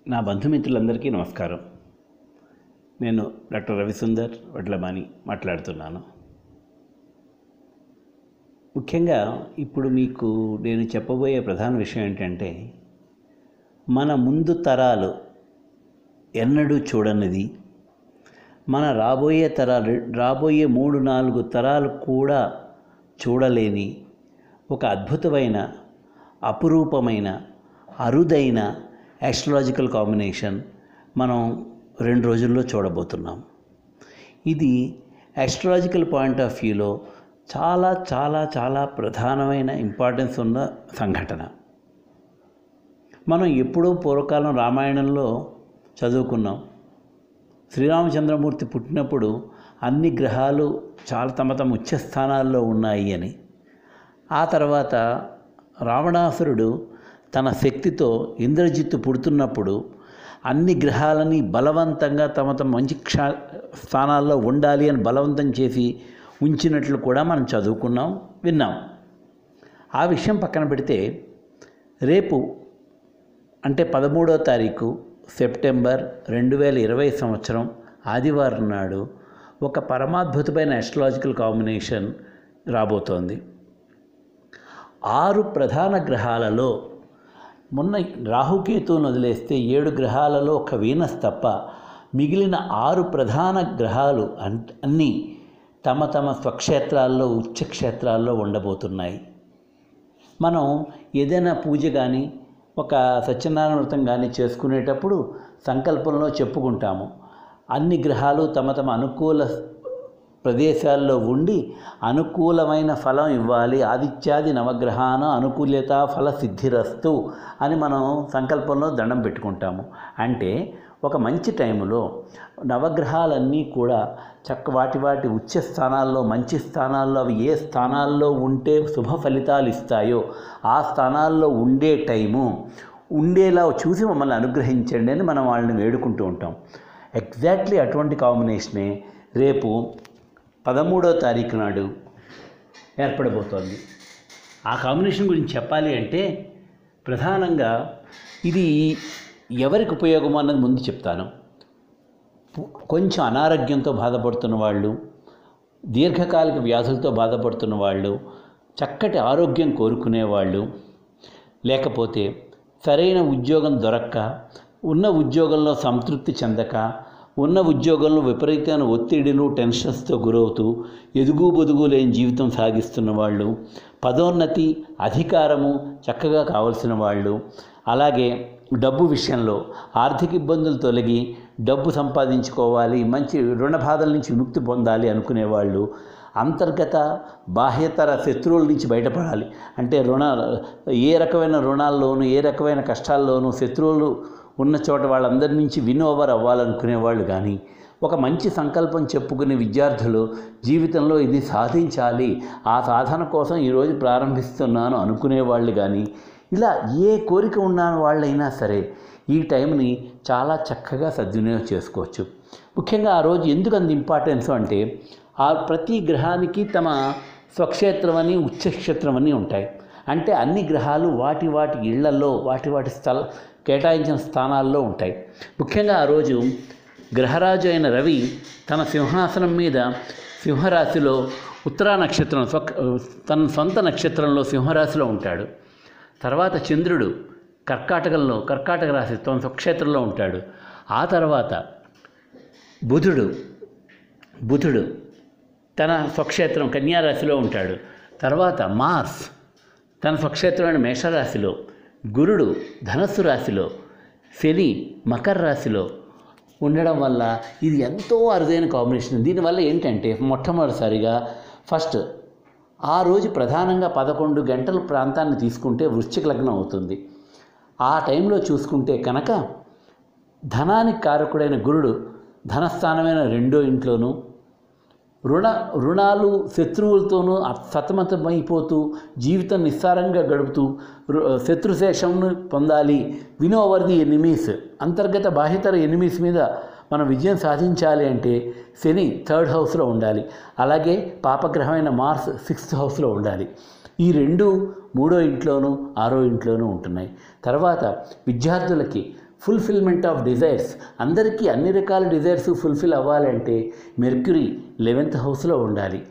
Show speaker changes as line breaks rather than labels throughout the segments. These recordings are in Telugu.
నా బంధుమిత్రులందరికీ నమస్కారం నేను డాక్టర్ రవిసుందర్ వడ్లమాని మాట్లాడుతున్నాను ముఖ్యంగా ఇప్పుడు మీకు నేను చెప్పబోయే ప్రధాన విషయం ఏంటంటే మన ముందు తరాలు ఎన్నడూ చూడనిది మన రాబోయే తరాలు రాబోయే మూడు నాలుగు తరాలు కూడా చూడలేని ఒక అద్భుతమైన అపురూపమైన అరుదైన యాస్ట్రలాజికల్ కాంబినేషన్ మనం రెండు రోజుల్లో చూడబోతున్నాం ఇది యాస్ట్రలాజికల్ పాయింట్ ఆఫ్ వ్యూలో చాలా చాలా చాలా ప్రధానమైన ఇంపార్టెన్స్ ఉన్న సంఘటన మనం ఎప్పుడో పూర్వకాలం రామాయణంలో చదువుకున్నాం శ్రీరామచంద్రమూర్తి పుట్టినప్పుడు అన్ని గ్రహాలు చాలా తమ తమ ఉచ్చ స్థానాల్లో ఉన్నాయి అని ఆ తర్వాత రావణాసురుడు తన శక్తితో ఇంద్రజిత్తు పుడుతున్నప్పుడు అన్ని గ్రహాలని బలవంతంగా తమ తమ మంచి క్ష స్థానాల్లో ఉండాలి అని బలవంతం చేసి ఉంచినట్లు కూడా మనం చదువుకున్నాం విన్నాం ఆ విషయం పక్కన పెడితే రేపు అంటే పదమూడో తారీఖు సెప్టెంబర్ రెండు వేల ఇరవై సంవత్సరం ఆదివారం నాడు ఒక పరమాద్భుతమైన అస్ట్రాలజికల్ కాంబినేషన్ రాబోతోంది ఆరు ప్రధాన గ్రహాలలో మొన్న రాహుకేతువును వదిలేస్తే ఏడు గ్రహాలలో ఒక వీనస్ తప్ప మిగిలిన ఆరు ప్రధాన గ్రహాలు అన్ అన్నీ తమ తమ స్వక్షేత్రాల్లో ఉచ్చక్షేత్రాల్లో ఉండబోతున్నాయి మనం ఏదైనా పూజ కానీ ఒక సత్యనారాయణ వ్రతం కానీ చేసుకునేటప్పుడు సంకల్పంలో చెప్పుకుంటాము అన్ని గ్రహాలు తమ తమ అనుకూల ప్రదేశాల్లో ఉండి అనుకూలమైన ఫలం ఇవ్వాలి ఆదిత్యాది నవగ్రహాన అనుకూల్యత ఫల సిద్ధిరస్తు అని మనం సంకల్పంలో దండం పెట్టుకుంటాము అంటే ఒక మంచి టైంలో నవగ్రహాలన్నీ కూడా చక్క వాటి వాటి ఉచ్చ స్థానాల్లో మంచి స్థానాల్లో అవి ఏ స్థానాల్లో ఉంటే శుభ ఫలితాలు ఇస్తాయో ఆ స్థానాల్లో ఉండే టైము ఉండేలా చూసి మమ్మల్ని అనుగ్రహించండి అని మనం వాళ్ళని వేడుకుంటూ ఉంటాం ఎగ్జాక్ట్లీ అటువంటి కాంబినేషనే రేపు పదమూడో తారీఖు నాడు ఏర్పడబోతోంది ఆ కాంబినేషన్ గురించి చెప్పాలి అంటే ప్రధానంగా ఇది ఎవరికి ఉపయోగం అన్నది ముందు చెప్తాను కొంచెం అనారోగ్యంతో బాధపడుతున్న వాళ్ళు దీర్ఘకాలిక వ్యాధులతో బాధపడుతున్న వాళ్ళు చక్కటి ఆరోగ్యం కోరుకునేవాళ్ళు లేకపోతే సరైన ఉద్యోగం దొరక్క ఉన్న ఉద్యోగంలో సంతృప్తి చెందక ఉన్న ఉద్యోగంలో విపరీతమైన ఒత్తిడిలు టెన్షన్స్తో గురవుతూ ఎదుగు బొదుగు లేని జీవితం సాగిస్తున్న వాళ్ళు పదోన్నతి అధికారము చక్కగా కావలసిన వాళ్ళు అలాగే డబ్బు విషయంలో ఆర్థిక ఇబ్బందులు తొలగి డబ్బు సంపాదించుకోవాలి మంచి రుణ బాధల నుంచి విముక్తి పొందాలి అనుకునేవాళ్ళు అంతర్గత బాహ్యతర శత్రువుల నుంచి బయటపడాలి అంటే రుణ ఏ రకమైన రుణాల్లోనూ ఏ రకమైన కష్టాల్లోనూ శత్రువులు ఉన్న చోట వాళ్ళందరి నుంచి విన్ ఓవర్ అవ్వాలనుకునేవాళ్ళు కానీ ఒక మంచి సంకల్పం చెప్పుకునే విద్యార్థులు జీవితంలో ఇది సాధించాలి ఆ సాధన కోసం ఈరోజు ప్రారంభిస్తున్నాను అనుకునేవాళ్ళు కానీ ఇలా ఏ కోరిక ఉన్న వాళ్ళైనా సరే ఈ టైంని చాలా చక్కగా సద్వినియోగం చేసుకోవచ్చు ముఖ్యంగా ఆ రోజు ఎందుకు అంత ఇంపార్టెన్స్ అంటే ఆ ప్రతి గ్రహానికి తమ స్వక్షేత్రం అని ఉచ్చక్షేత్రం అని ఉంటాయి అంటే అన్ని గ్రహాలు వాటి వాటి ఇళ్లలో వాటి వాటి స్థల కేటాయించిన స్థానాల్లో ఉంటాయి ముఖ్యంగా ఆ రోజు గ్రహరాజు అయిన రవి తన సింహాసనం మీద సింహరాశిలో ఉత్తరా నక్షత్రం స్వ తన సొంత నక్షత్రంలో సింహరాశిలో ఉంటాడు తర్వాత చంద్రుడు కర్కాటకంలో కర్కాటక రాశి తన స్వక్షేత్రంలో ఉంటాడు ఆ తర్వాత బుధుడు బుధుడు తన స్వక్షేత్రం కన్యారాశిలో ఉంటాడు తర్వాత మార్స్ తన స్వక్షేత్రమైన మేషరాశిలో గురుడు ధనస్సు రాశిలో శని మకర రాశిలో ఉండడం వల్ల ఇది ఎంతో అరుదైన కాంబినేషన్ దీనివల్ల ఏంటంటే మొట్టమొదటిసారిగా ఫస్ట్ ఆ రోజు ప్రధానంగా పదకొండు గంటల ప్రాంతాన్ని తీసుకుంటే వృశ్చిక లగ్నం అవుతుంది ఆ టైంలో చూసుకుంటే కనుక ధనానికి కారకుడైన గురుడు ధనస్థానమైన రెండో ఇంట్లోనూ రుణ రుణాలు శత్రువులతోనూ సతమతమైపోతూ జీవితం నిస్సారంగా గడుపుతూ శత్రుశేషంను పొందాలి విన్ ఓవర్ ది ఎనిమీస్ అంతర్గత బాహ్యతర ఎనిమీస్ మీద మనం విజయం సాధించాలి అంటే శని థర్డ్ హౌస్లో ఉండాలి అలాగే పాపగ్రహమైన మార్స్ సిక్స్త్ హౌస్లో ఉండాలి ఈ రెండు మూడో ఇంట్లోనూ ఆరో ఇంట్లోనూ ఉంటున్నాయి తర్వాత విద్యార్థులకి ఫుల్ఫిల్మెంట్ ఆఫ్ డిజైర్స్ అందరికీ అన్ని రకాల డిజైర్స్ ఫుల్ఫిల్ అవ్వాలంటే మెర్క్యూరీ లెవెన్త్ హౌస్లో ఉండాలి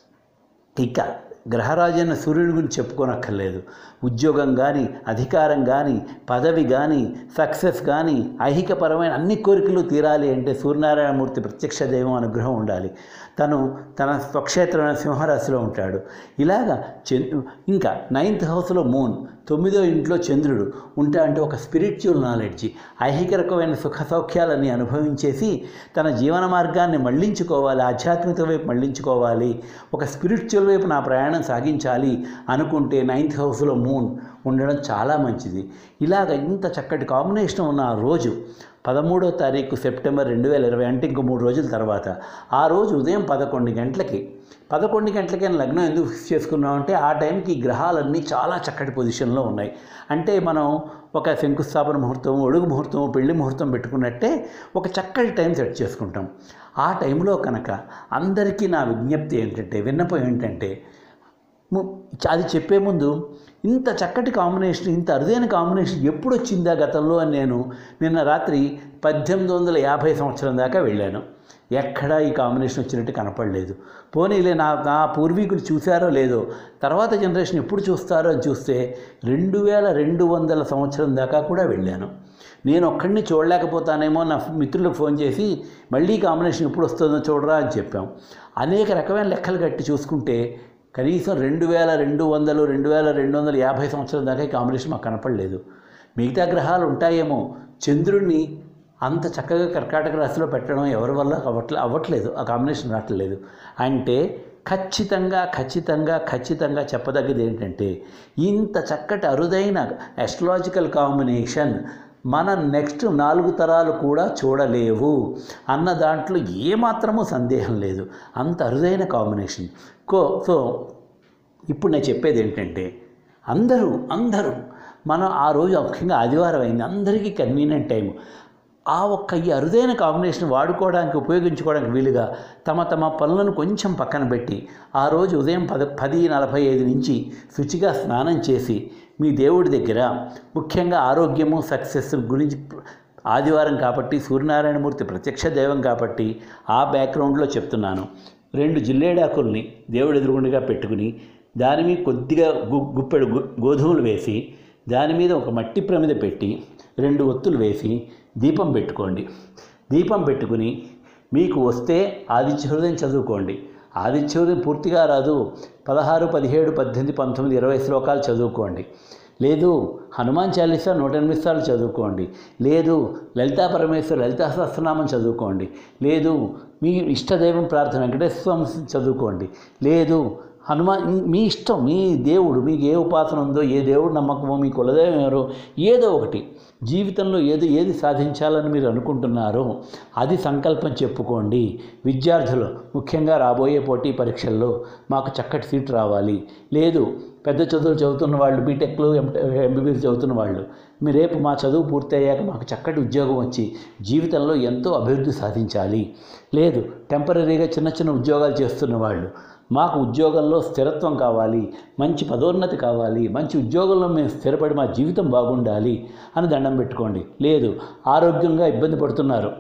ఇక గ్రహరాజైన సూర్యుడి గురించి చెప్పుకోనక్కర్లేదు ఉద్యోగం కానీ అధికారం కానీ పదవి కానీ సక్సెస్ కానీ ఐహికపరమైన అన్ని కోరికలు తీరాలి అంటే సూర్యనారాయణమూర్తి ప్రత్యక్ష దైవం అనుగ్రహం ఉండాలి తను తన స్వక్షేత్రమైన సింహరాశిలో ఉంటాడు ఇలాగా చంద్రు ఇంకా నైన్త్ హౌస్లో మూన్ తొమ్మిదో ఇంట్లో చంద్రుడు ఉంటా అంటే ఒక స్పిరిచువల్ నాలెడ్జ్ ఐహిక రకమైన సుఖ సౌఖ్యాలని అనుభవించేసి తన జీవన మార్గాన్ని మళ్లించుకోవాలి ఆధ్యాత్మిక వైపు మళ్లించుకోవాలి ఒక స్పిరిచువల్ వైపు నా ప్రయాణం సాగించాలి అనుకుంటే నైన్త్ హౌస్లో మూన్ ఉండడం చాలా మంచిది ఇలాగ ఇంత చక్కటి కాంబినేషన్ ఉన్న ఆ రోజు పదమూడో తారీఖు సెప్టెంబర్ రెండు వేల ఇరవై అంటే ఇంకో మూడు రోజుల తర్వాత ఆ రోజు ఉదయం పదకొండు గంటలకి పదకొండు గంటలకి లగ్నం ఎందుకు ఫిక్స్ చేసుకున్నామంటే ఆ టైంకి ఈ గ్రహాలన్నీ చాలా చక్కటి పొజిషన్లో ఉన్నాయి అంటే మనం ఒక శంకుస్థాపన ముహూర్తం ఒడుగు ముహూర్తం పెళ్లి ముహూర్తం పెట్టుకున్నట్టే ఒక చక్కటి టైం సెట్ చేసుకుంటాం ఆ టైంలో కనుక అందరికీ నా విజ్ఞప్తి ఏంటంటే విన్నపం ఏంటంటే ము- అది చెప్పే ముందు ఇంత చక్కటి కాంబినేషన్ ఇంత అరుదైన కాంబినేషన్ ఎప్పుడు వచ్చిందా గతంలో అని నేను నిన్న రాత్రి పద్దెనిమిది వందల యాభై సంవత్సరం దాకా వెళ్ళాను ఎక్కడా ఈ కాంబినేషన్ వచ్చినట్టు కనపడలేదు పోనీలే నా నా పూర్వీకులు చూశారో లేదో తర్వాత జనరేషన్ ఎప్పుడు చూస్తారో అని చూస్తే రెండు వేల రెండు వందల సంవత్సరం దాకా కూడా వెళ్ళాను నేను ఒక్కడిని చూడలేకపోతానేమో నా మిత్రులకు ఫోన్ చేసి మళ్ళీ ఈ కాంబినేషన్ ఎప్పుడు వస్తుందో చూడరా అని చెప్పాం అనేక రకమైన లెక్కలు కట్టి చూసుకుంటే కనీసం రెండు వేల రెండు వందలు రెండు వేల రెండు వందల యాభై సంవత్సరాల దాకా ఈ కాంబినేషన్ మాకు కనపడలేదు మిగతా గ్రహాలు ఉంటాయేమో చంద్రుడిని అంత చక్కగా కర్కాటక రాశిలో పెట్టడం ఎవరి వల్ల అవ్వట్లే అవ్వట్లేదు ఆ కాంబినేషన్ రావట్లేదు అంటే ఖచ్చితంగా ఖచ్చితంగా ఖచ్చితంగా చెప్పదగ్గది ఏంటంటే ఇంత చక్కటి అరుదైన అస్ట్రాలజికల్ కాంబినేషన్ మన నెక్స్ట్ నాలుగు తరాలు కూడా చూడలేవు అన్న దాంట్లో ఏమాత్రమూ సందేహం లేదు అంత అరుదైన కాంబినేషన్ కో సో ఇప్పుడు నేను చెప్పేది ఏంటంటే అందరూ అందరూ మనం ఆ రోజు ముఖ్యంగా ఆదివారం అయింది అందరికీ కన్వీనియంట్ టైం ఆ ఒక్క ఈ అరుదైన కాంబినేషన్ వాడుకోవడానికి ఉపయోగించుకోవడానికి వీలుగా తమ తమ పనులను కొంచెం పక్కన పెట్టి ఆ రోజు ఉదయం పద పది నలభై ఐదు నుంచి శుచిగా స్నానం చేసి మీ దేవుడి దగ్గర ముఖ్యంగా ఆరోగ్యము సక్సెస్ గురించి ఆదివారం కాబట్టి సూర్యనారాయణమూర్తి ప్రత్యక్ష దైవం కాబట్టి ఆ బ్యాక్గ్రౌండ్లో చెప్తున్నాను రెండు జిల్లేడాకుల్ని దేవుడి ఎదురుగుండగా పెట్టుకుని దాని మీద కొద్దిగా గు గుప్పెడు గు గోధుమలు వేసి దాని మీద ఒక మట్టి ప్రమిద పెట్టి రెండు ఒత్తులు వేసి దీపం పెట్టుకోండి దీపం పెట్టుకుని మీకు వస్తే ఆదిత్య హృదయం చదువుకోండి ఆదిత్య హృదయం పూర్తిగా రాదు పదహారు పదిహేడు పద్దెనిమిది పంతొమ్మిది ఇరవై శ్లోకాలు చదువుకోండి లేదు హనుమాన్ చాలీసా నూట ఎనిమిది సార్లు చదువుకోండి లేదు లలితా పరమేశ్వర లలితా సహస్రనామం చదువుకోండి లేదు మీ ఇష్టదైవం ప్రార్థన వెంకటేశ్వర స్వామి చదువుకోండి లేదు హనుమాన్ మీ ఇష్టం మీ దేవుడు మీకు ఏ ఉపాసన ఉందో ఏ దేవుడు నమ్మకమో మీ కులదైవం ఎవరో ఏదో ఒకటి జీవితంలో ఏది ఏది సాధించాలని మీరు అనుకుంటున్నారో అది సంకల్పం చెప్పుకోండి విద్యార్థులు ముఖ్యంగా రాబోయే పోటీ పరీక్షల్లో మాకు చక్కటి సీట్ రావాలి లేదు పెద్ద చదువులు చదువుతున్న వాళ్ళు బీటెక్లు ఎంబీబీఎస్ చదువుతున్న వాళ్ళు మీ రేపు మా చదువు పూర్తయ్యాక మాకు చక్కటి ఉద్యోగం వచ్చి జీవితంలో ఎంతో అభివృద్ధి సాధించాలి లేదు టెంపరీగా చిన్న చిన్న ఉద్యోగాలు చేస్తున్న వాళ్ళు మాకు ఉద్యోగంలో స్థిరత్వం కావాలి మంచి పదోన్నతి కావాలి మంచి ఉద్యోగంలో మేము స్థిరపడి మా జీవితం బాగుండాలి అని దండం పెట్టుకోండి లేదు ఆరోగ్యంగా ఇబ్బంది పడుతున్నారు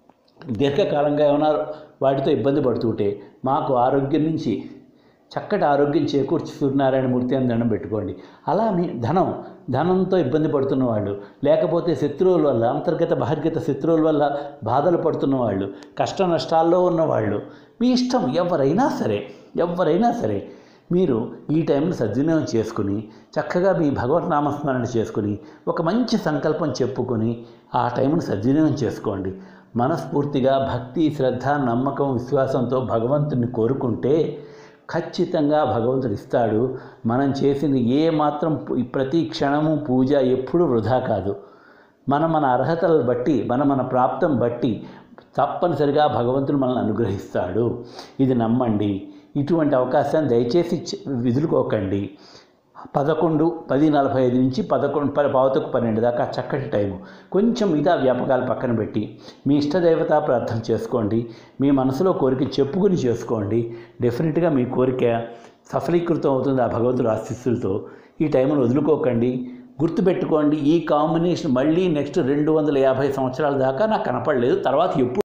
దీర్ఘకాలంగా ఏమన్నా వాటితో ఇబ్బంది పడుతుంటే మాకు ఆరోగ్యం నుంచి చక్కటి ఆరోగ్యం చేకూర్చి సూర్యనారాయణమూర్తి అని దండం పెట్టుకోండి అలా మీ ధనం ధనంతో ఇబ్బంది పడుతున్న వాళ్ళు లేకపోతే శత్రువుల వల్ల అంతర్గత బహిర్గత శత్రువుల వల్ల బాధలు పడుతున్న వాళ్ళు కష్ట నష్టాల్లో ఉన్నవాళ్ళు మీ ఇష్టం ఎవరైనా సరే ఎవరైనా సరే మీరు ఈ టైంను సద్వినియోగం చేసుకుని చక్కగా మీ భగవత్ నామస్మరణ చేసుకుని ఒక మంచి సంకల్పం చెప్పుకొని ఆ టైంను సద్వినియోగం చేసుకోండి మనస్ఫూర్తిగా భక్తి శ్రద్ధ నమ్మకం విశ్వాసంతో భగవంతుని కోరుకుంటే ఖచ్చితంగా భగవంతుడు ఇస్తాడు మనం చేసింది ఏ మాత్రం పు- ప్రతి క్షణము పూజ ఎప్పుడూ వృధా కాదు మన మన అర్హతలను బట్టి మన మన ప్రాప్తం బట్టి తప్పనిసరిగా భగవంతుడు మనల్ని అనుగ్రహిస్తాడు ఇది నమ్మండి ఇటువంటి అవకాశాన్ని దయచేసి చ- వదులుకోకండి పదకొండు పది నలభై ఐదు నుంచి పదకొండు ప- పావుతకు పన్నెండు దాకా చక్కటి టైము కొంచెం మిగతా వ్యాపకాలు పక్కన పెట్టి మీ ఇష్టదేవత ప్రార్థన చేసుకోండి మీ మనసులో కోరిక చెప్పుకుని చేసుకోండి డెఫినెట్గా మీ కోరిక సఫలీకృతం అవుతుంది ఆ భగవంతుడు ఆశీస్సులతో ఈ టైంను వదులుకోకండి గుర్తుపెట్టుకోండి ఈ కాంబినేషన్ మళ్ళీ నెక్స్ట్ రెండు వందల యాభై సంవత్సరాల దాకా నాకు కనపడలేదు తర్వాత ఎప్పుడు